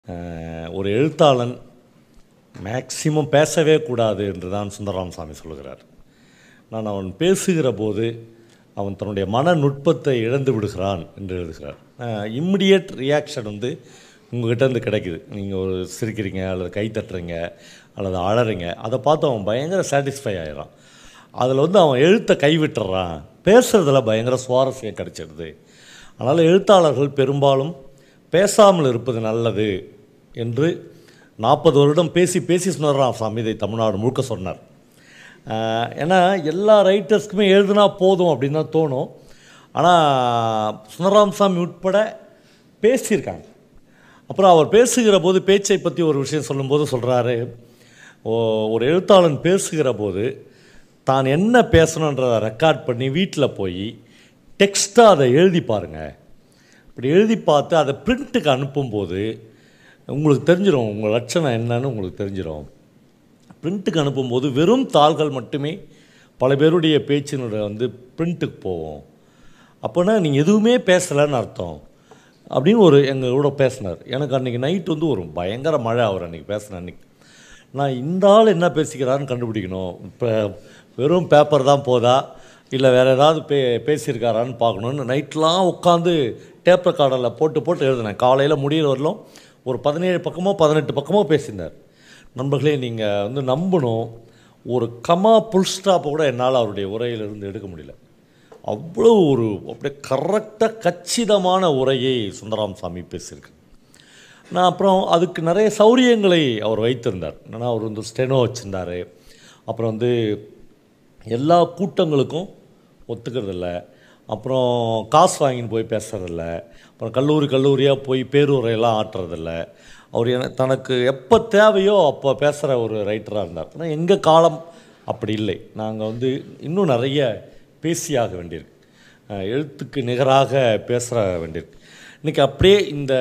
அஹ், ஒரு எழுத்தாளன் மேக்சிமம் பேசவே கூடாது என்று தான் சுந்தரராமசாமி சொல்லுகிறார் நான் அவன் பேசுகிற போது அவன் தன்னுடைய மன நுட்பத்தை இழந்து விடுகிறான் என்று எழுதுகிறார் இம்மிடியட் ரியாக்ஷன் வந்து உங்ககிட்ட இருந்து கிடைக்குது நீங்கள் ஒரு சிரிக்கிறீங்க அல்லது கை தட்டுறீங்க அல்லது அழறீங்க அதை பார்த்து அவன் பயங்கர சாட்டிஸ்ஃபை ஆயிடுறான் அதில் வந்து அவன் எழுத்தை கைவிட்டுறான் பேசுகிறதுல பயங்கர சுவாரஸ்யம் கிடைச்சிடுது அதனால் எழுத்தாளர்கள் பெரும்பாலும் பேசாமல் இருப்பது நல்லது என்று நாற்பது வருடம் பேசி பேசி சுந்தரராம சாமி இதை தமிழ்நாடு முழுக்க சொன்னார் ஆஹ் ஏன்னா எல்லா ரைட்டர்ஸ்க்குமே எழுதுனா போதும் அப்படின்னு தான் தோணும் ஆனால் சுந்தரராமசாமி உட்பட பேசியிருக்காங்க அப்புறம் அவர் பேசுகிற போது பேச்சை பற்றி ஒரு விஷயம் சொல்லும்போது சொல்கிறாரு ஒரு எழுத்தாளன் பேசுகிற போது தான் என்ன பேசணுன்றதை ரெக்கார்ட் பண்ணி வீட்டில் போய் டெக்ஸ்ட்டாக அதை எழுதி பாருங்கள் இப்படி எழுதி பார்த்து அதை பிரிண்ட்டுக்கு அனுப்பும்போது உங்களுக்கு தெரிஞ்சிடும் உங்கள் லட்சணம் என்னன்னு உங்களுக்கு தெரிஞ்சிடும் பிரிண்ட்டுக்கு அனுப்பும்போது வெறும் தாள்கள் மட்டுமே பல பேருடைய பேச்சினுடைய வந்து பிரிண்ட்டுக்கு போவோம் அப்போனா நீங்கள் எதுவுமே பேசலைன்னு அர்த்தம் அப்படின்னு ஒரு எங்களோட பேசினார் எனக்கு அன்றைக்கி நைட் வந்து ஒரு பயங்கர மழை அவர் அன்றைக்கி பேசின அன்றைக்கி நான் இந்த ஆள் என்ன பேசிக்கிறாருன்னு கண்டுபிடிக்கணும் இப்போ வெறும் பேப்பர் தான் போதா இல்லை வேறு ஏதாவது பே பேசியிருக்காரான்னு பார்க்கணுன்னு நைட்லாம் உட்காந்து டேப் ரெக்கார்டரில் போட்டு போட்டு எழுதினேன் காலையில் முடியிற வரலும் ஒரு பதினேழு பக்கமோ பதினெட்டு பக்கமோ பேசியிருந்தார் நண்பர்களே நீங்கள் வந்து நம்பணும் ஒரு கமா புல் ஸ்டாப்பை கூட என்னால் அவருடைய உரையிலிருந்து எடுக்க முடியல அவ்வளோ ஒரு அப்படியே கரெக்டாக கச்சிதமான உரையை சுந்தராம் சாமி பேசியிருக்கு நான் அப்புறம் அதுக்கு நிறைய சௌரியங்களை அவர் வைத்திருந்தார் என்னன்னா அவர் வந்து ஸ்டெனோ வச்சுருந்தார் அப்புறம் வந்து எல்லா கூட்டங்களுக்கும் ஒத்துக்கிறதில்ல அப்புறம் காசு வாங்கின்னு போய் பேசுறதில்ல அப்புறம் கல்லூரி கல்லூரியாக போய் பேருரையெல்லாம் ஆட்டுறதில்ல அவர் என தனக்கு எப்போ தேவையோ அப்போ பேசுகிற ஒரு ரைட்டராக இருந்தார் ஆனால் எங்கள் காலம் அப்படி இல்லை நாங்கள் வந்து இன்னும் நிறைய பேசியாக வேண்டியிருக்கு அஹ் எழுத்துக்கு நிகராக பேசுகிற வேண்டியிருக்கு இன்றைக்கி அப்படியே இந்த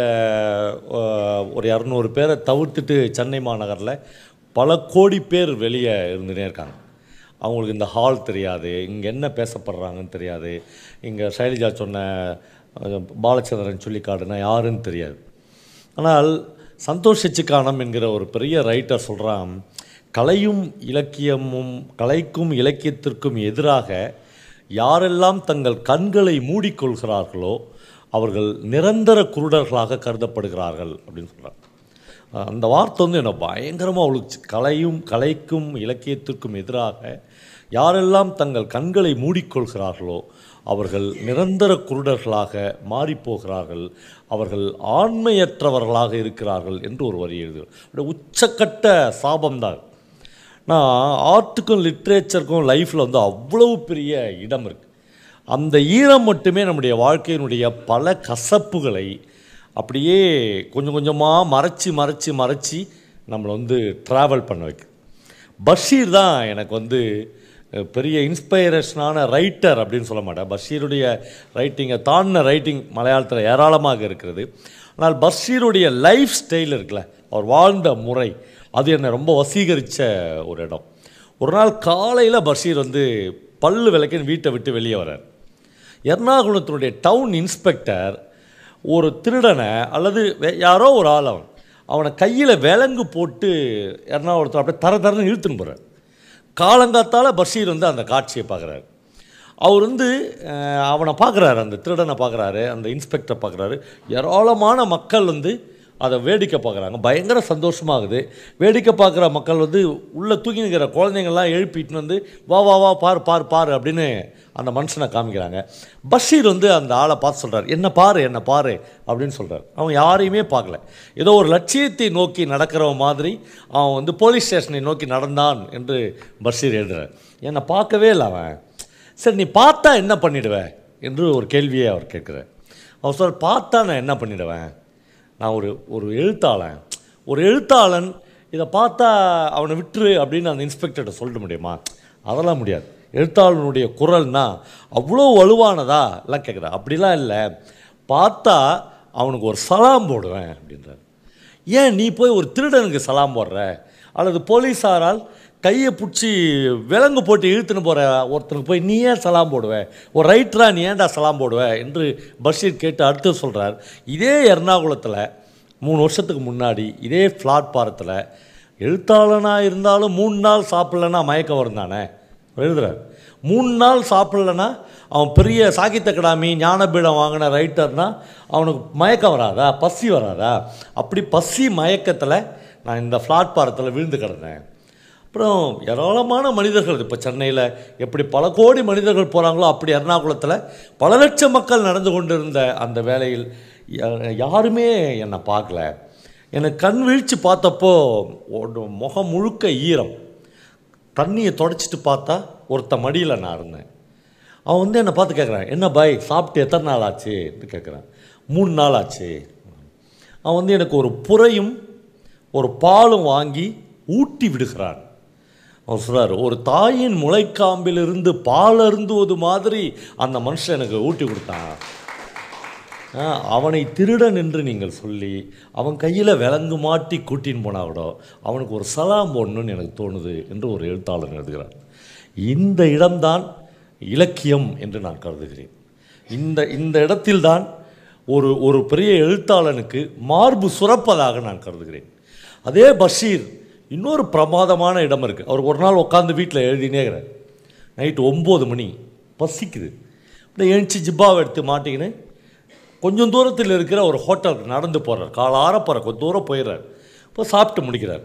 அஹ், ஒரு இரநூறு பேரை தவிர்த்துட்டு சென்னை மாநகரில் பல கோடி பேர் வெளியே இருந்துகிட்டே இருக்காங்க அவங்களுக்கு இந்த ஹால் தெரியாது இங்கே என்ன பேசப்படுறாங்கன்னு தெரியாது இங்கே சைலஜா சொன்ன அஹ், பாலச்சந்திரன் சொல்லிக்காடுனா யாருன்னு தெரியாது ஆனால் சந்தோஷ் சிக்கானம் என்கிற ஒரு பெரிய ரைட்டர் சொல்கிறான் கலையும் இலக்கியமும் கலைக்கும் இலக்கியத்திற்கும் எதிராக யாரெல்லாம் தங்கள் கண்களை மூடிக்கொள்கிறார்களோ அவர்கள் நிரந்தர குருடர்களாக கருதப்படுகிறார்கள் அப்படின்னு சொல்கிறார் அந்த வார்த்தை வந்து என்னை பயங்கரமாக ஒழுச்சு கலையும் கலைக்கும் இலக்கியத்திற்கும் எதிராக யாரெல்லாம் தங்கள் கண்களை மூடிக்கொள்கிறார்களோ அவர்கள் நிரந்தர குருடர்களாக மாறிப்போகிறார்கள் அவர்கள் ஆண்மையற்றவர்களாக இருக்கிறார்கள் என்று ஒரு வரி எழுதுகிறார் அப்படியே உச்சக்கட்ட சாபம்தான் நான் ஆர்ட்டுக்கும் லிட்ரேச்சருக்கும் லைஃப்பில் வந்து அவ்வளவு பெரிய இடம் இருக்குது அந்த ஈரம் மட்டுமே நம்முடைய வாழ்க்கையினுடைய பல கசப்புகளை அப்படியே கொஞ்சம் கொஞ்சமாக மறைச்சி மறைச்சி மறைச்சி நம்மளை வந்து ட்ராவல் பண்ண வைக்குது பஷீர் தான் எனக்கு வந்து அஹ், பெரிய இன்ஸ்பைரேஷனான ரைட்டர் அப்படின்னு சொல்ல மாட்டேன் பஷீருடைய ரைட்டிங்கை தாண்டின ரைட்டிங் மலையாளத்தில் ஏராளமாக இருக்கிறது ஆனால் பஷீருடைய லைஃப் ஸ்டைல் இருக்குல்ல அவர் வாழ்ந்த முறை அது என்னை ரொம்ப வசீகரித்த ஒரு இடம் ஒரு நாள் காலையில் பஷீர் வந்து பல்லு விளக்குன்னு வீட்டை விட்டு வெளியே வரார் எர்ணாகுளத்தினுடைய டவுன் இன்ஸ்பெக்டர் ஒரு திருடனை அல்லது வே- யாரோ ஒரு ஆள் அவன் அவனை கையில் விலங்கு போட்டு எர்ணாகுளத்தில் அப்படியே தர தரன்னு இழுத்துன்னு போகிறார் காலங்காத்தால் பஷீர் வந்து அந்த காட்சியை பார்க்குறாரு அவர் வந்து அஹ், அவனை பார்க்குறாரு அந்த திருடனை பார்க்குறாரு அந்த இன்ஸ்பெக்டரை பார்க்குறாரு ஏராளமான மக்கள் வந்து அதை வேடிக்கை பார்க்குறாங்க பயங்கர சந்தோஷமாகுது வேடிக்கை பார்க்குற மக்கள் வந்து உள்ளே தூக்கி நிற்கிற குழந்தைங்கள்லாம் எழுப்பிட்டு வந்து வா வா வா பாரு பாரு பாரு அப்படின்னு அந்த மனுஷனை காமிக்கிறாங்க பஷீர் வந்து அந்த ஆளை பார்த்து சொல்கிறார் என்ன பாரு என்ன பாரு அப்படின்னு சொல்கிறார் அவன் யாரையுமே பார்க்கல ஏதோ ஒரு லட்சியத்தை நோக்கி நடக்கிறவன் மாதிரி அவன் வந்து போலீஸ் ஸ்டேஷனை நோக்கி நடந்தான் என்று பஷீர் எழுதுறார் என்னை பார்க்கவே இல்லை அவன் சரி நீ பார்த்தா என்ன பண்ணிடுவ என்று ஒரு கேள்வியை அவர் கேட்குறார் அவர் சொல்ற பார்த்தா நான் என்ன பண்ணிடுவேன் நான் ஒரு ஒரு எழுத்தாளன் ஒரு எழுத்தாளன் இதை பார்த்தா அவனை விட்டுரு அப்படின்னு அந்த இன்ஸ்பெக்டர்கிட்ட சொல்லிட முடியுமா அதெல்லாம் முடியாது எழுத்தாளனுடைய குரல்னா அவ்வளோ வலுவானதா எல்லாம் கேட்குறா அப்படிலாம் இல்லை பார்த்தா அவனுக்கு ஒரு சலாம் போடுவேன் அப்படின்றார் ஏன் நீ போய் ஒரு திருடனுக்கு சலாம் போடுற அல்லது போலீஸாரால் கையை பிடிச்சி விலங்கு போட்டு இழுத்துன்னு போகிற ஒருத்தனுக்கு போய் நீ ஏன் சலாம் போடுவ ஒரு ரைட்டராக நீ ஏன்டா சலாம் போடுவ என்று பஷீர் கேட்டு அடுத்து சொல்கிறார் இதே எர்ணாகுளத்தில் மூணு வருஷத்துக்கு முன்னாடி இதே பிளாட்பாரத்தில் எழுத்தாளனாக இருந்தாலும் மூணு நாள் சாப்பிட்லன்னா மயக்கம் வரும் தானே எழுதுறார் மூணு நாள் சாப்பிட்லன்னா அவன் பெரிய சாகித்ய அகாடமி ஞானபீடம் வாங்கின ரைட்டர்னா அவனுக்கு மயக்கம் வராதா பசி வராதா அப்படி பசி மயக்கத்தில் நான் இந்த பிளாட்பாரத்தில் விழுந்து கிடந்தேன் அப்புறம் ஏராளமான மனிதர்கள் இப்போ சென்னையில் எப்படி பல கோடி மனிதர்கள் போகிறாங்களோ அப்படி எர்ணாகுளத்தில் பல லட்சம் மக்கள் நடந்து கொண்டிருந்த அந்த வேளையில் யா- யாருமே என்னை பார்க்கல எனக்கு கண் வீழ்ச்சி பார்த்தப்போ ஒரு முகம் முழுக்க ஈரம் தண்ணியை தொடச்சிட்டு பார்த்தா ஒருத்த மடியில் நான் இருந்தேன் அவன் வந்து என்னை பார்த்து கேட்குறான் என்ன பாய் சாப்பிட்டு எத்தனை நாள் ஆச்சுன்னு கேட்குறான் மூணு நாள் ஆச்சு அவன் வந்து எனக்கு ஒரு புறையும் ஒரு பாலும் வாங்கி ஊட்டி விடுகிறான் அவர் சொல்றார் ஒரு தாயின் முளைக்காம்பிலிருந்து பால் அருந்துவது மாதிரி அந்த மனுஷன் எனக்கு ஊட்டி கொடுத்தான் ஆ, அவனை திருடன் என்று நீங்கள் சொல்லி அவன் கையில் விலங்கு மாட்டி கூட்டின்னு போனா கூட அவனுக்கு ஒரு சலாம் போடணும்னு எனக்கு தோணுது என்று ஒரு எழுத்தாளர் எழுதுகிறார் இந்த இடம்தான் இலக்கியம் என்று நான் கருதுகிறேன் இந்த இந்த இடத்தில்தான் ஒரு ஒரு பெரிய எழுத்தாளனுக்கு மார்பு சுரப்பதாக நான் கருதுகிறேன் அதே பஷீர் இன்னொரு பிரமாதமான இடம் இருக்குது அவர் ஒரு நாள் உட்காந்து வீட்டில் எழுதினேங்கிறார் நைட்டு ஒம்பது மணி பசிக்குது அப்படியே எழுந்துச்சி ஜிப்பாவை எடுத்து மாட்டிக்கின்னு கொஞ்சம் தூரத்தில் இருக்கிற ஒரு ஹோட்டலுக்கு நடந்து போகிறார் காலார போகிற கொஞ்சம் தூரம் போயிடுறார் இப்போ சாப்பிட்டு முடிக்கிறார்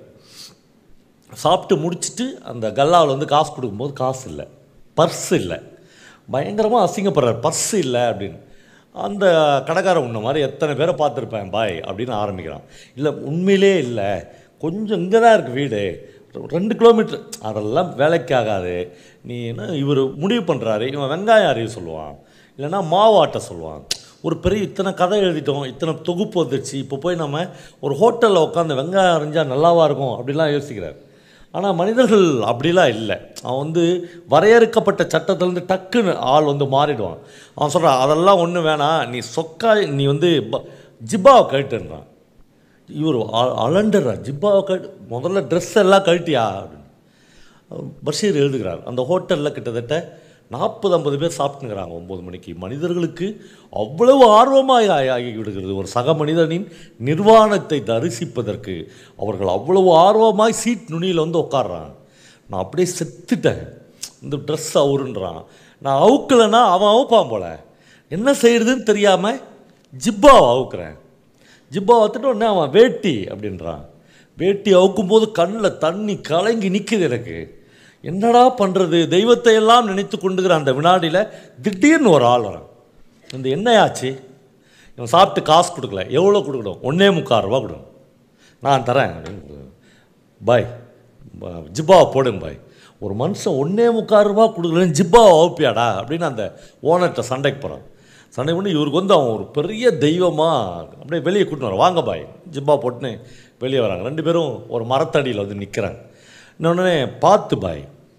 சாப்பிட்டு முடிச்சிட்டு அந்த கல்லாவில் வந்து காசு கொடுக்கும்போது காசு இல்லை பர்ஸ் இல்லை பயங்கரமாக அசிங்கப்படுறார் பர்ஸ் இல்லை அப்படின்னு அந்த கடைக்காரன் உன்ன மாதிரி எத்தனை பேரை பார்த்துருப்பேன் பாய் அப்படின்னு ஆரம்பிக்கிறான் இல்லை உண்மையிலே இல்லை கொஞ்சம் இங்கே தான் இருக்குது வீடு ரெண்டு கிலோமீட்டர் அதெல்லாம் வேலைக்கு ஆகாது நீ என்ன இவர் முடிவு பண்ணுறாரு இவன் வெங்காயம் அறிய சொல்லுவான் இல்லைன்னா மாவாட்ட சொல்லுவான் ஒரு பெரிய இத்தனை கதை எழுதிட்டோம் இத்தனை தொகுப்பு வந்துடுச்சு இப்போ போய் நம்ம ஒரு ஹோட்டலில் உட்காந்து வெங்காயம் அரைஞ்சால் நல்லாவா இருக்கும் அப்படிலாம் யோசிக்கிறார் ஆனால் மனிதர்கள் அப்படிலாம் இல்லை அவன் வந்து வரையறுக்கப்பட்ட சட்டத்திலேருந்து டக்குன்னு ஆள் வந்து மாறிடுவான் அவன் சொல்கிறான் அதெல்லாம் ஒன்றும் வேணாம் நீ சொக்கா நீ வந்து ப- ஜிப்பாவை கழட்டுன்றான் இவர் அ- அலண்டுறார் ஜிப்பாவை கழட்டு முதல்ல ட்ரெஸ் எல்லாம் கழட்டியா அப்படின்னு பஷீர் எழுதுகிறார் அந்த ஹோட்டலில் கிட்டத்தட்ட நாற்பது ஐம்பது பேர் சாப்பிட்டுங்கிறாங்க ஒம்பது மணிக்கு மனிதர்களுக்கு அவ்வளவு ஆர்வமாக ஆகி- ஆகி விடுகிறது ஒரு சக மனிதனின் நிர்வாணத்தை தரிசிப்பதற்கு அவர்கள் அவ்வளவு ஆர்வமாய் சீட் நுனியில் வந்து உட்கார்றான் நான் அப்படியே செத்துட்டேன் இந்த ட்ரெஸ் அவருன்றான் நான் அவுக்கலைன்னா அவன் அவுப்பான் போல என்ன செய்யறதுன்னு தெரியாமல் ஜிப்பாவை அவுக்குறேன் ஜிப்பா வந்துட்டு உடனே அவன் வேட்டி அப்படின்றான் வேட்டி அவுக்கும் போது கண்ணில் தண்ணி கலங்கி நிற்குது எனக்கு என்னடா பண்ணுறது தெய்வத்தை எல்லாம் நினைத்து கொண்டுகிற அந்த வினாடியில் திடீர்னு ஒரு ஆள் வரான் இந்த என்னையாச்சு இவன் சாப்பிட்டு காசு கொடுக்கல எவ்வளோ கொடுக்கணும் ஒன்றே முக்கால் ரூபா கொடுங்க நான் தரேன் அப்படின்னு பாய் ப- ஜிப்பாவை போடுங்க பாய் ஒரு மனுஷன் ஒன்றே முக்கால் ரூபா கொடுக்கலன்னு ஜிப்பாவை வகுப்பியாடா அப்படின்னு அந்த ஓனர்கிட்ட சண்டைக்கு போகிறான் சண்டை பண்ணி இவருக்கு வந்து அவன் ஒரு பெரிய தெய்வமாக அப்படியே வெளியே கூட்டின்னு வரான் வாங்க பாய் ஜிப்பா போட்டுன்னு வெளியே வராங்க ரெண்டு பேரும் ஒரு மரத்தடியில் வந்து நிற்கிறாங்க இன்னொன்னே பார்த்து பாய்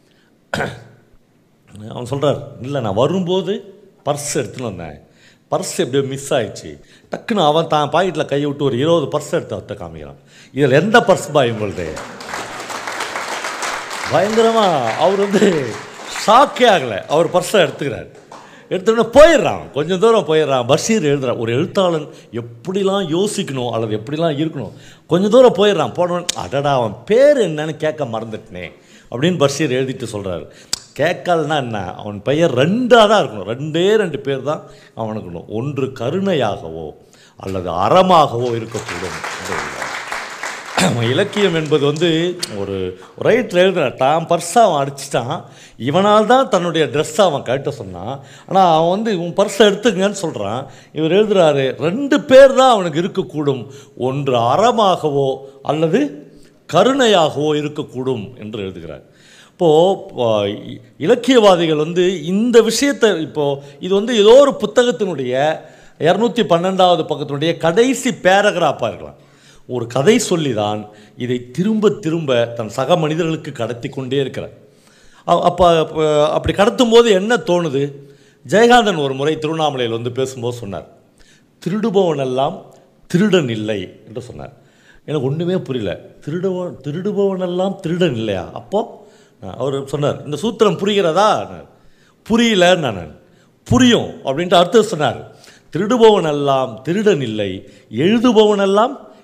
அவன் சொல்கிறார் இல்லை நான் வரும்போது பர்ஸ் எடுத்துன்னு வந்தேன் பர்ஸ் எப்படியோ மிஸ் ஆயிடுச்சு டக்குன்னு அவன் தான் பாக்கெட்டில் கையை விட்டு ஒரு இருபது பர்ஸ் எடுத்து அவர்கிட்ட காமிக்கிறான் இதில் எந்த பர்ஸ் பாய் உங்களுது பயங்கரமாக அவர் வந்து ஷாக்கே ஆகலை அவர் பர்ஸை எடுத்துக்கிறார் எடுத்துக்கிட்டு போயிடுறான் கொஞ்சம் தூரம் போயிடுறான் பஷீர் எழுதுறான் ஒரு எழுத்தாளன் எப்படிலாம் யோசிக்கணும் அல்லது எப்படிலாம் இருக்கணும் கொஞ்சம் தூரம் போயிடுறான் போனவன் அடடா அவன் பேர் என்னன்னு கேட்க மறந்துட்டனே அப்படின்னு பஷீர் எழுதிட்டு சொல்கிறாரு கேட்காதனா என்ன அவன் பெயர் ரெண்டாக தான் இருக்கணும் ரெண்டே ரெண்டு பேர் தான் அவனுக்கு இருக்கணும். ஒன்று கருணையாகவோ அல்லது அறமாகவோ இருக்கக்கூடும் என்று எழுதுறார். அவன் இலக்கியம் என்பது வந்து ஒரு ரைட்டில் எழுதுறான் தான் பர்ஸை அவன் அடிச்சிட்டான் இவனால் தான் தன்னுடைய ட்ரெஸ்ஸை அவன் கட்ட சொன்னான் ஆனால் அவன் வந்து உன் பர்ஸை எடுத்துக்கங்கன்னு சொல்கிறான் இவர் எழுதுறாரு ரெண்டு பேர் தான் அவனுக்கு இருக்கக்கூடும் ஒன்று அறமாகவோ அல்லது கருணையாகவோ இருக்கக்கூடும் என்று எழுதுகிறார் இப்போது இலக்கியவாதிகள் வந்து இந்த விஷயத்தை இப்போது இது வந்து ஏதோ ஒரு புத்தகத்தினுடைய இரநூத்தி பன்னெண்டாவது பக்கத்தினுடைய கடைசி பேராகிராஃபாக இருக்கலாம் ஒரு கதை சொல்லி தான் இதை திரும்ப திரும்ப தன் சக மனிதர்களுக்கு கடத்தி கொண்டே இருக்கிறார் அ- அப்போ அப்ப- அப்படி கடத்தும் போது என்ன தோணுது ஜெயகாந்தன் ஒரு முறை திருவண்ணாமலையில் வந்து பேசும்போது சொன்னார் திருடுபவனெல்லாம் திருடன் இல்லை என்று சொன்னார் எனக்கு ஒன்றுமே புரியல திருடுவன் திருடுபவனெல்லாம் திருடன் இல்லையா அப்போது அவர் சொன்னார் இந்த சூத்திரம் புரிகிறதா புரியல நான் புரியும் அப்படின்ட்டு அர்த்தம் சொன்னார் திருடுபவனெல்லாம் திருடன் இல்லை எழுதுபவனெல்லாம்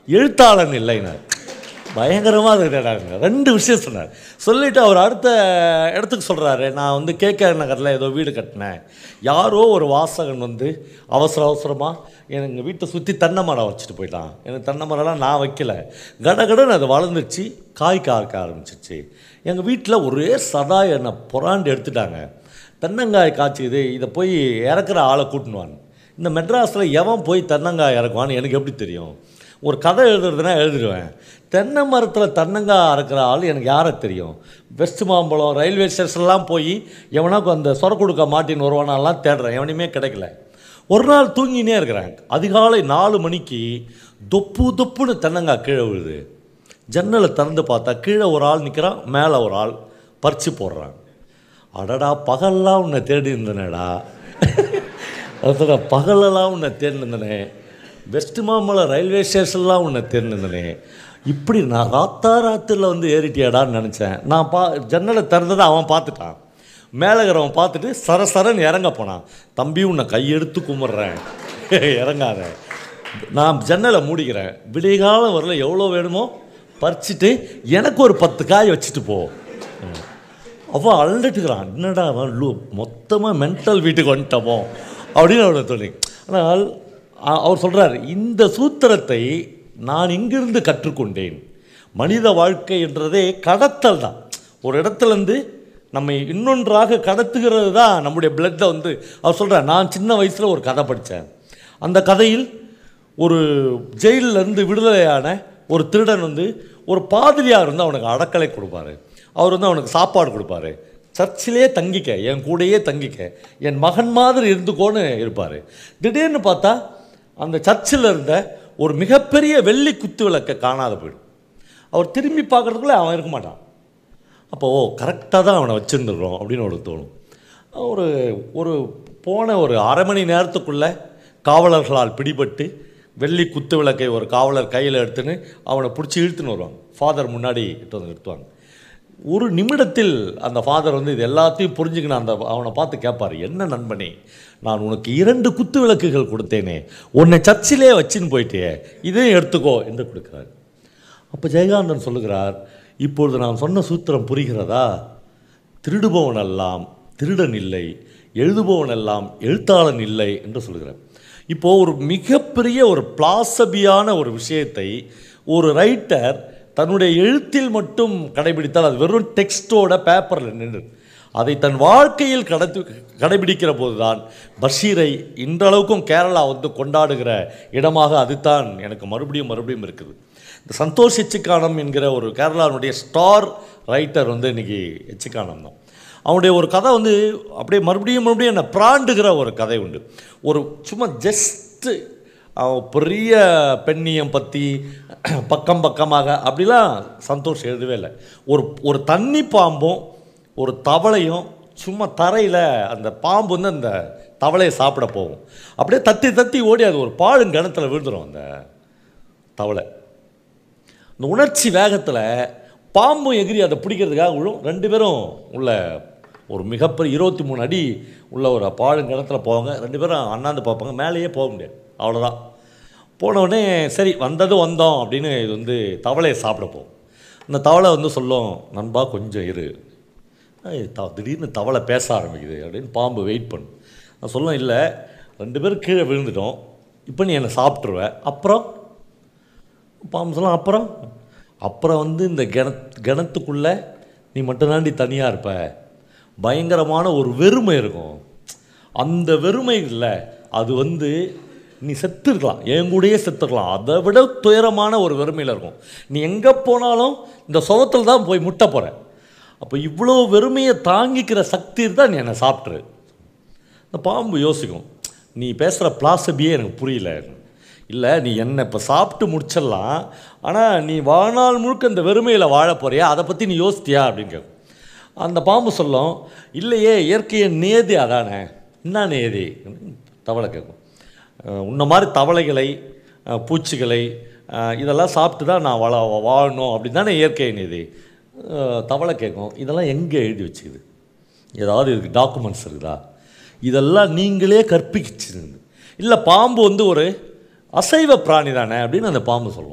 எழுத்தாளன் இல்லைனார் பயங்கரமாக இருக்கிறாங்க ரெண்டு விஷயம் சொன்னார் சொல்லிவிட்டு அவர் அடுத்த இடத்துக்கு சொல்கிறாரு நான் வந்து கேகே நகரில் ஏதோ வீடு கட்டினேன் யாரோ ஒரு வாசகன் வந்து அவசர அவசரமாக எங்கள் வீட்டை சுற்றி தென்னை மரம் வச்சுட்டு போயிட்டான் எனக்கு தென்னை மரம்லாம் நான் வைக்கல கடகடன்னு அது வளர்ந்துச்சு காய் காய்க்க ஆரம்பிச்சிச்சு எங்கள் வீட்டில் ஒரே சதா என்னை புறாண்டு எடுத்துட்டாங்க தென்னங்காய் காய்ச்சிது இதை போய் இறக்குற ஆளை கூட்டினுவான் இந்த மெட்ராஸில் எவன் போய் தென்னங்காய் இறக்குவான்னு எனக்கு எப்படி தெரியும் ஒரு கதை எழுதுறதுனா எழுதிடுவேன் தென்னை மரத்தில் தென்னங்காய் அறுக்கிற ஆள் எனக்கு யாரை தெரியும் வெஸ்ட் மாம்பழம் ரயில்வே ஸ்டேஷன்லாம் போய் எவனாக்கு அந்த சொர கொடுக்க மாட்டின்னு வருவானாலாம் தேடுறேன் எவனையுமே கிடைக்கல ஒரு நாள் தூங்கினே இருக்கிறேன் அதிகாலை நாலு மணிக்கு தொப்பு தொப்புன்னு தென்னங்காய் கீழே விழுது ஜன்னலை திறந்து பார்த்தா கீழே ஒரு ஆள் நிற்கிறான் மேலே ஒரு ஆள் பறித்து போடுறான் அடடா பகல்லாம் உன்னை தேடி இருந்தனேடா அதோட பகலெல்லாம் உன்னை தேர்ந்தனே வெஸ்ட் மாம்பலம் ரயில்வே ஸ்டேஷன்லாம் உன்னை தேர்ந்தனே இப்படி நான் ராத்தா ராத்திரியில் வந்து ஏறிட்டியாடான்னு நினச்சேன் நான் பா ஜன்னலை திறந்ததை அவன் பார்த்துட்டான் மேலே இருக்கிறவன் பார்த்துட்டு சரசரன்னு இறங்க போனான் தம்பி உன்னை கையெடுத்து கும்பிட்றேன் இறங்காத நான் ஜன்னலை மூடிக்கிறேன் விடிகாலம் வரல எவ்வளோ வேணுமோ பறிச்சுட்டு எனக்கு ஒரு பத்து காய் வச்சுட்டு போ ம். அவன் அழுதுட்டுக்கிறான் என்னடா அவன் லூ மொத்தமாக மென்டல் வீட்டுக்கு வந்துட்டோமோ அப்படின்னு அவனை தோணி ஆனால் அ- அவர் சொல்கிறார் இந்த சூத்திரத்தை நான் இங்கிருந்து கற்றுக்கொண்டேன் மனித வாழ்க்கை என்றதே கடத்தல் தான் ஒரு இடத்துலேருந்து நம்மை இன்னொன்றாக கடத்துகிறது தான் நம்முடைய பிளட்டை வந்து அவர் சொல்கிறார் நான் சின்ன வயசில் ஒரு கதை படித்தேன் அந்த கதையில் ஒரு ஜெயில்ல இருந்து விடுதலையான ஒரு திருடன் வந்து ஒரு பாதிரியார் வந்து அவனுக்கு அடக்கலை கொடுப்பாரு அவர் வந்து அவனுக்கு சாப்பாடு கொடுப்பாரு சர்ச்சிலே தங்கிக்க என் கூடயே தங்கிக்க என் மகன் மாதிரி இருந்துக்கோன்னு இருப்பார் திடீர்னு பார்த்தா அந்த சர்ச்சில் இருந்த ஒரு மிகப்பெரிய வெள்ளி குத்து விளக்கை காணாத போயிடும் அவர் திரும்பி பார்க்கறதுக்குள்ளே அவன் இருக்க மாட்டான் அப்போ ஓ கரெக்டாக தான் அவனை வச்சுருந்துடுறோம் அப்படின்னு அவனுக்கு தோணும் ஒரு ஒரு போன ஒரு அரை மணி நேரத்துக்குள்ளே காவலர்களால் பிடிபட்டு வெள்ளி குத்து விளக்கை ஒரு காவலர் கையில் எடுத்துன்னு அவனை பிடிச்சி இழுத்துன்னு வருவாங்க ஃபாதர் முன்னாடி இட்டு வந்து நிறுத்துவாங்க ஒரு நிமிடத்தில் அந்த ஃபாதர் வந்து இது எல்லாத்தையும் புரிஞ்சுக்கின அந்த அவனை பார்த்து கேட்பார் என்ன நண்பனே நான் உனக்கு இரண்டு குத்து விளக்குகள் கொடுத்தேனே உன்னை சர்ச்சிலே வச்சுன்னு போயிட்டே இதையும் எடுத்துக்கோ என்று கொடுக்குறாரு அப்போ ஜெயகாந்தன் சொல்லுகிறார் இப்பொழுது நான் சொன்ன சூத்திரம் புரிகிறதா திருடுபவன் எல்லாம் திருடன் இல்லை எழுதுபவன் எல்லாம் எழுத்தாளன் இல்லை என்று சொல்கிறார் இப்போது ஒரு மிகப்பெரிய ஒரு பிளாசபியான ஒரு விஷயத்தை ஒரு ரைட்டர் தன்னுடைய எழுத்தில் மட்டும் கடைபிடித்தால் அது வெறும் டெக்ஸ்டோட பேப்பரில் நின்று அதை தன் வாழ்க்கையில் கடத்து கடைபிடிக்கிற போதுதான் பஷீரை இன்றளவுக்கும் கேரளா வந்து கொண்டாடுகிற இடமாக அதுதான் எனக்கு மறுபடியும் மறுபடியும் இருக்குது இந்த சந்தோஷ் எச்சிக்கானம் என்கிற ஒரு கேரளாவுடைய ஸ்டார் ரைட்டர் வந்து இன்னைக்கு எச்சிக்கானம் தான் அவனுடைய ஒரு கதை வந்து அப்படியே மறுபடியும் மறுபடியும் என்னை பிராண்டுகிற ஒரு கதை உண்டு ஒரு சும்மா ஜஸ்ட்டு பெரிய பெண்ணியம் பற்றி பக்கம் பக்கமாக அப்படிலாம் சந்தோஷ் எழுதவே இல்லை ஒரு ஒரு தண்ணி பாம்பும் ஒரு தவளையும் சும்மா தரையில் அந்த பாம்பு வந்து அந்த தவளையை சாப்பிட போகும் அப்படியே தத்தி தத்தி ஓடி அது ஒரு பாழும் கிணத்துல விழுந்துடும் அந்த தவளை இந்த உணர்ச்சி வேகத்தில் பாம்பும் எகிரி அதை பிடிக்கிறதுக்காக விழும் ரெண்டு பேரும் உள்ள ஒரு மிகப்பெரிய இருபத்தி மூணு அடி உள்ள ஒரு பாழுங்கிணத்துல போவாங்க ரெண்டு பேரும் அண்ணாந்து பார்ப்பாங்க மேலேயே போக முடியாது அவ்வளோதான் போன உடனே சரி வந்தது வந்தோம் அப்படின்னு இது வந்து தவளையை சாப்பிட போகும் இந்த தவளை வந்து சொல்லும் நண்பா கொஞ்சம் இரு ஏய், த திடீர்னு தவளை பேச ஆரம்பிக்குது அப்படின்னு பாம்பு வெயிட் பண்ணு நான் சொல்லுவேன் இல்லை ரெண்டு பேரும் கீழே விழுந்துட்டோம் இப்போ நீ என்னை சாப்பிட்ருவ அப்புறம் பாம்பு சொல்லலாம் அப்புறம் அப்புறம் வந்து இந்த கிண கிணத்துக்குள்ளே நீ மட்டும்தாண்டி தனியாக இருப்ப பயங்கரமான ஒரு வெறுமை இருக்கும் அந்த வெறுமை இல்லை அது வந்து நீ செத்துருக்கலாம் என் கூடயே செத்துருக்கலாம் அதை விட துயரமான ஒரு வெறுமையில் இருக்கும் நீ எங்கே போனாலும் இந்த சுகத்தில் தான் போய் முட்ட போகிற அப்போ இவ்வளோ வெறுமையை தாங்கிக்கிற சக்தி தான் நீ என்னை சாப்பிட்ரு இந்த பாம்பு யோசிக்கும் நீ பேசுகிற பிளாசபியே எனக்கு புரியல இல்லை நீ என்ன இப்போ சாப்பிட்டு முடிச்சிடலாம் ஆனால் நீ வாழ்நாள் முழுக்க இந்த வெறுமையில் வாழ போறியா அதை பற்றி நீ யோசித்தியா அப்படின்னு கேட்கும் அந்த பாம்பு சொல்லும் இல்லையே இயற்கையின் நேதி அதானே என்ன நேதி தவளை கேட்கும் அஹ் உன்ன மாதிரி தவளைகளை அஹ் பூச்சிகளை அஹ் இதெல்லாம் சாப்பிட்டு தான் நான் வாழ வாழணும் அப்படின்னு தானே இயற்கை நேதி அஹ் தவளை கேட்கும் இதெல்லாம் எங்கே எழுதி வச்சுக்குது ஏதாவது இதுக்கு டாக்குமெண்ட்ஸ் இருக்குதா இதெல்லாம் நீங்களே கற்பிச்சிருந்து இல்லை பாம்பு வந்து ஒரு அசைவ பிராணி தானே அப்படின்னு அந்த பாம்பு சொல்லும்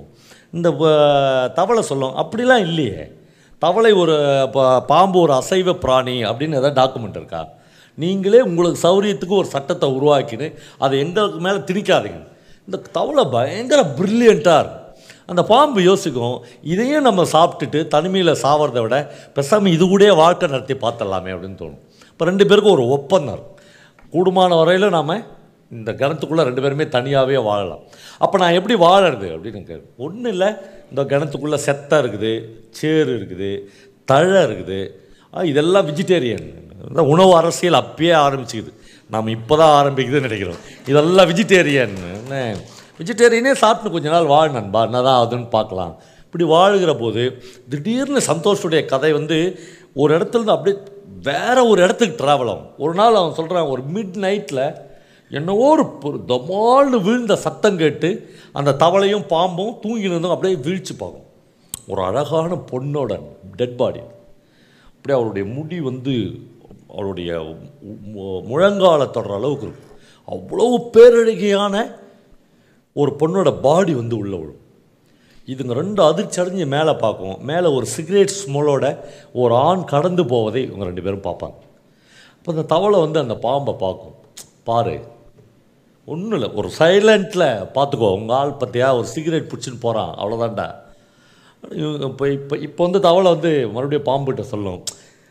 இந்த வ- தவளை சொல்லும் அப்படிலாம் இல்லையே தவளை ஒரு ப- பாம்பு ஒரு அசைவ பிராணி அப்படின்னு ஏதாவது டாக்குமெண்ட் இருக்கா நீங்களே உங்களுக்கு சௌரியத்துக்கு ஒரு சட்டத்தை உருவாக்கின்னு அதை எங்களுக்கு மேலே திணிக்காதீங்க இந்த தவளை பயங்கர ப்ரில்லியண்ட்டாக இருக்கும் அந்த பாம்பு யோசிக்கும் இதையும் நம்ம சாப்பிட்டுட்டு தனிமையில் சாவறதை விட பேசாமல் இது கூடயே வாழ்க்கை நடத்தி பார்த்துடலாமே அப்படின்னு தோணும் இப்போ ரெண்டு பேருக்கும் ஒரு ஒப்பந்தம் இருக்கும் கூடுமான வரையில் நாம் இந்த கிணத்துக்குள்ளே ரெண்டு பேருமே தனியாகவே வாழலாம் அப்போ நான் எப்படி வாழறது அப்படின்னு கேட்கு ஒன்றும் இல்லை இந்த கிணத்துக்குள்ளே செத்தை இருக்குது சேறு இருக்குது தழை இருக்குது ஆ, இதெல்லாம் வெஜிடேரியன் இந்த உணவு அரசியல் அப்பயே ஆரம்பிச்சுக்குது நாம் இப்போ தான் ஆரம்பிக்குதுன்னு நினைக்கிறோம் இதெல்லாம் வெஜிடேரியன் என்ன வெஜிடேரியனே சாப்பிட்டு கொஞ்ச நாள் வாழ் நண்பா என்னதான் ஆகுதுன்னு பார்க்கலாம் இப்படி வாழுகிற போது திடீர்னு சந்தோஷுடைய கதை வந்து ஒரு இடத்துல இருந்து அப்படியே வேற ஒரு இடத்துக்கு ட்ராவல் ஆகும் ஒரு நாள் அவன் சொல்கிறான் ஒரு மிட் நைட்டில் என்னவோ ஒரு ஒரு தமால்னு வீழ்ந்த சத்தம் கேட்டு அந்த தவளையும் பாம்பும் தூங்கினதும் அப்படியே வீழ்ச்சி பார்க்கும் ஒரு அழகான பொண்ணோட டெட் பாடி அப்படியே அவருடைய முடி வந்து அவருடைய மு- முழங்கால தொடர அளவுக்கு இருக்கும் அவ்வளோ பேரழகியான ஒரு பொண்ணோட பாடி வந்து உள்ள விழும் இதுங்க ரெண்டு அதிர்ச்சி அடைஞ்சு மேலே பார்க்கும் மேலே ஒரு சிகரெட் ஸ்மெல்லோட ஒரு ஆண் கடந்து போவதை இவங்க ரெண்டு பேரும் பார்ப்பாங்க அப்போ அந்த தவளை வந்து அந்த பாம்பை பார்க்கும் பாரு ஒன்றும் இல்லை ஒரு சைலண்ட்டில் பார்த்துக்கோ உங்கள் ஆள் பற்றியா ஒரு சிகரெட் பிடிச்சின்னு போகிறான் அவ்வளோதான்டா இவங்க இப்போ இப்போ இப்போ வந்து தவளை வந்து மறுபடியும் பாம்புகிட்ட சொல்லும்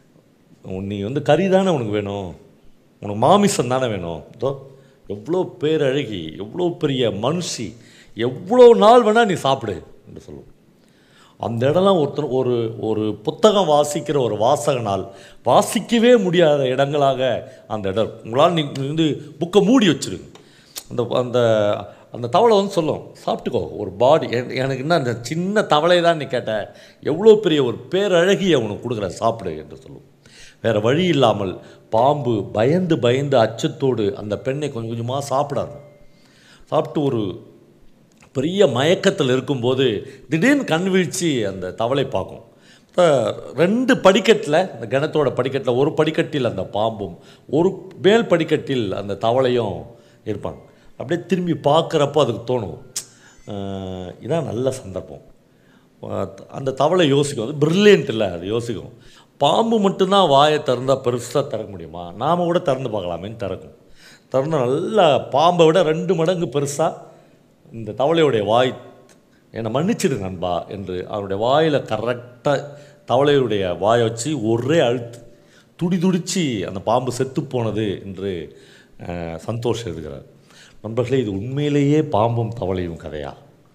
நீ வந்து கறி தானே உனக்கு வேணும் உனக்கு மாமிசம் தானே வேணும் இதோ எவ்வளோ பேரழகி எவ்வளோ பெரிய மனுஷி எவ்வளோ நாள் வேணால் நீ சாப்பிடு என்று சொல்லுவோம் அந்த இடம்லாம் ஒருத்தர் ஒரு ஒரு புத்தகம் வாசிக்கிற ஒரு வாசகனால் வாசிக்கவே முடியாத இடங்களாக அந்த இடம் உங்களால் நீ நீ வந்து புக்கை மூடி வச்சிருங்க அந்த அந்த அந்த தவளை வந்து சொல்லும் சாப்பிட்டுக்கோ ஒரு பாடி எனக்கு என்ன அந்த சின்ன தவளை தான் நீ கேட்ட எவ்வளோ பெரிய ஒரு பேரழகியை உனக்கு கொடுக்குறேன் சாப்பிடு என்று சொல்லும் வேறு வழி இல்லாமல் பாம்பு பயந்து பயந்து அச்சத்தோடு அந்த பெண்ணை கொஞ்சம் கொஞ்சமாக சாப்பிடாது சாப்பிட்டு ஒரு பெரிய மயக்கத்தில் இருக்கும்போது திடீர்னு கண் வீழ்ச்சி அந்த தவளை பார்க்கும் இப்போ ரெண்டு படிக்கட்டில் இந்த கிணத்தோட படிக்கட்டில் ஒரு படிக்கட்டில் அந்த பாம்பும் ஒரு மேல் படிக்கட்டில் அந்த தவளையும் இருப்பாங்க அப்படியே திரும்பி பார்க்குறப்போ அதுக்கு தோணும் அஹ், இதான் நல்ல சந்தர்ப்பம் அஹ், அந்த தவளை யோசிக்கும் அது பிரில்லியன்ட் இல்லை அது யோசிக்கும் பாம்பு மட்டும்தான் வாயை திறந்தால் பெருசாக திறக்க முடியுமா நாம் கூட திறந்து பார்க்கலாமேன்னு திறக்கும் திறந்து நல்லா பாம்பை விட ரெண்டு மடங்கு பெருசாக இந்த தவளையுடைய வாய் என்னை மன்னிச்சிடு நண்பா என்று அவருடைய வாயில் கரெக்டாக தவளையுடைய வாயை வச்சு ஒரே அழுத்து துடி துடிச்சு அந்த பாம்பு செத்து போனது என்று அஹ், சந்தோஷ் எழுதுகிறார் நண்பர்களே இது உண்மையிலேயே பாம்பும் தவளையும் கதையா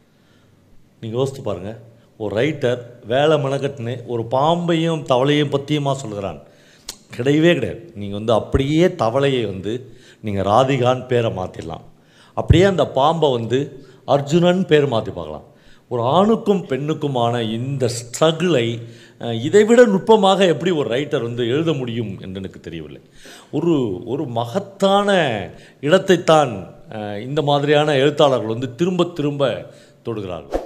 நீங்கள் யோசித்து பாருங்கள் ஒரு ரைட்டர் வேலை மெனக்கட்டுன்னு ஒரு பாம்பையும் தவளையும் பற்றியுமா சொல்கிறான் கிடையவே கிடையாது நீங்கள் வந்து அப்படியே தவளையை வந்து நீங்கள் ராதிகான்னு பேரை மாற்றிடலாம் அப்படியே அந்த பாம்பை வந்து அர்ஜுனன் பேர் மாற்றி பார்க்கலாம் ஒரு ஆணுக்கும் பெண்ணுக்குமான இந்த ஸ்ட்ரகிளை இதைவிட நுட்பமாக எப்படி ஒரு ரைட்டர் வந்து எழுத முடியும் என்று எனக்கு தெரியவில்லை ஒரு ஒரு மகத்தான இடத்தைத்தான் அஹ், இந்த மாதிரியான எழுத்தாளர்கள் வந்து திரும்ப திரும்ப தொடுகிறார்கள்